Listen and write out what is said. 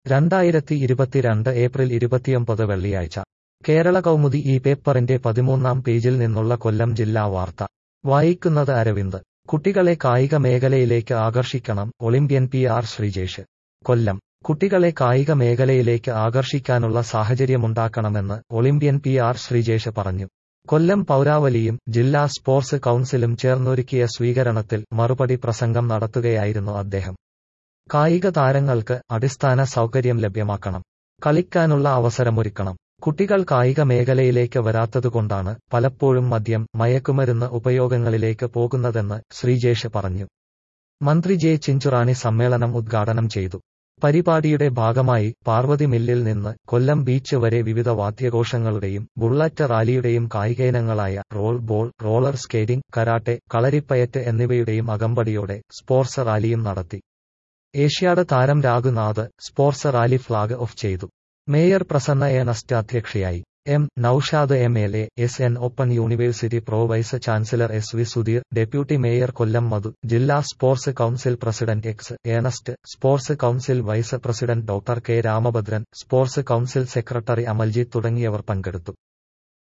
രണ്ടായിരത്തി ഇരുപത്തിരണ്ട് ഏപ്രിൽ ഇരുപത്തിയൊമ്പത് വെള്ളിയാഴ്ച കേരള കൗമുദി ഈ പേപ്പറിന്റെ പതിമൂന്നാം പേജിൽ നിന്നുള്ള കൊല്ലം ജില്ലാ വാർത്ത വായിക്കുന്നത് അരവിന്ദ് കുട്ടികളെ കായിക മേഖലയിലേക്ക് ആകർഷിക്കണം Olympian P R Sreejesh Kollam കുട്ടികളെ കായിക മേഖലയിലേക്ക് ആകർഷിക്കാനുള്ള സാഹചര്യമുണ്ടാക്കണമെന്ന് ഒളിമ്പ്യൻ പി ആർ ശ്രീജേഷ് പറഞ്ഞു കൊല്ലം പൗരാവലിയും ജില്ലാ സ്പോർട്സ് കൗൺസിലും ചേർന്നൊരുക്കിയ സ്വീകരണത്തിൽ മറുപടി പ്രസംഗം നടത്തുകയായിരുന്നു അദ്ദേഹം കായിക താരങ്ങൾക്ക് അടിസ്ഥാന സൗകര്യം ലഭ്യമാക്കണം കളിക്കാനുള്ള അവസരമൊരുക്കണം കുട്ടികൾ കായിക മേഖലയിലേക്ക് വരാത്തതുകൊണ്ടാണ് പലപ്പോഴും മദ്യം മയക്കുമരുന്ന് ഉപയോഗങ്ങളിലേക്ക് പോകുന്നതെന്ന് ശ്രീജേഷ് പറഞ്ഞു മന്ത്രി ജെ ചിഞ്ചുറാണി സമ്മേളനം ഉദ്ഘാടനം ചെയ്തു പരിപാടിയുടെ ഭാഗമായി പാർവതി മില്ലിൽ നിന്ന് കൊല്ലം ബീച്ച് വരെ വിവിധ വാദ്യഘോഷങ്ങളുടെയും ബുള്ളറ്റ് റാലിയുടെയും കായികയിനങ്ങളായ roll ball roller skating karate Kalaripayattu എന്നിവയുടെയും അകമ്പടിയോടെ സ്പോർട്സ് റാലിയും നടത്തി ഏഷ്യാഡ് താരം Raghunath sports rally flag off ചെയ്തു മേയർ പ്രസന്ന ഏണസ്റ്റ് അധ്യക്ഷയായി M Naushad M L A S N open university pro vice chancellor S V Sudheer deputy mayor Kollam Madhu ജില്ലാ sports council president X Ernest sports council vice president doctor K Ramabhadran sports council secretary Amaljith തുടങ്ങിയവർ പങ്കെടുത്തു